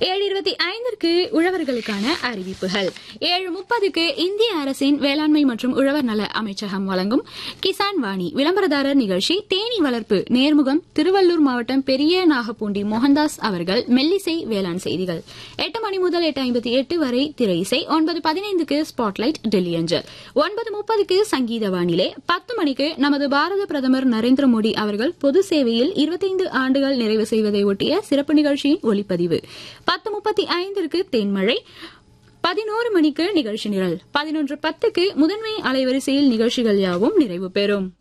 ஏழு இருபத்தி ஐந்திற்கு உழவர்களுக்கான அறிவிப்புகள் ஏழு முப்பதுக்கு இந்திய அரசின் வேளாண்மை மற்றும் உழவர் நல அமைச்சகம் வழங்கும் கிசான் வாணி விளம்பரதாரர் நிகழ்ச்சி தேனி வளர்ப்பு நேர்முகம் திருவள்ளூர் மாவட்டம் பெரிய நாகப்பூண்டி மோகன்தாஸ் அவர்கள் மெல்லிசை வேளாண் செய்திகள் எட்டு மணி முதல் எட்டு ஐம்பத்தி எட்டு வரை திரை இசை ஒன்பது பதினைந்துக்கு ஸ்பாட்லைட் டெல்லி அஞ்சல் ஒன்பது முப்பதுக்கு சங்கீத வானிலை பத்து மணிக்கு நமது பாரத பிரதமர் நரேந்திர மோடி அவர்கள் பொது சேவையில் இருபத்தைந்து ஆண்டுகள் நிறைவு செய்வதை ஒட்டிய சிறப்பு நிகழ்ச்சியின் ஒலிப்பதிவு பத்து முப்பத்தி ஐந்திற்கு தென்மழை பதினோரு மணிக்கு நிகழ்ச்சி நிரல் பதினொன்று பத்துக்கு முதன்மை அலைவரிசையில் நிகழ்ச்சிகள் யாவும் நிறைவு பெறும்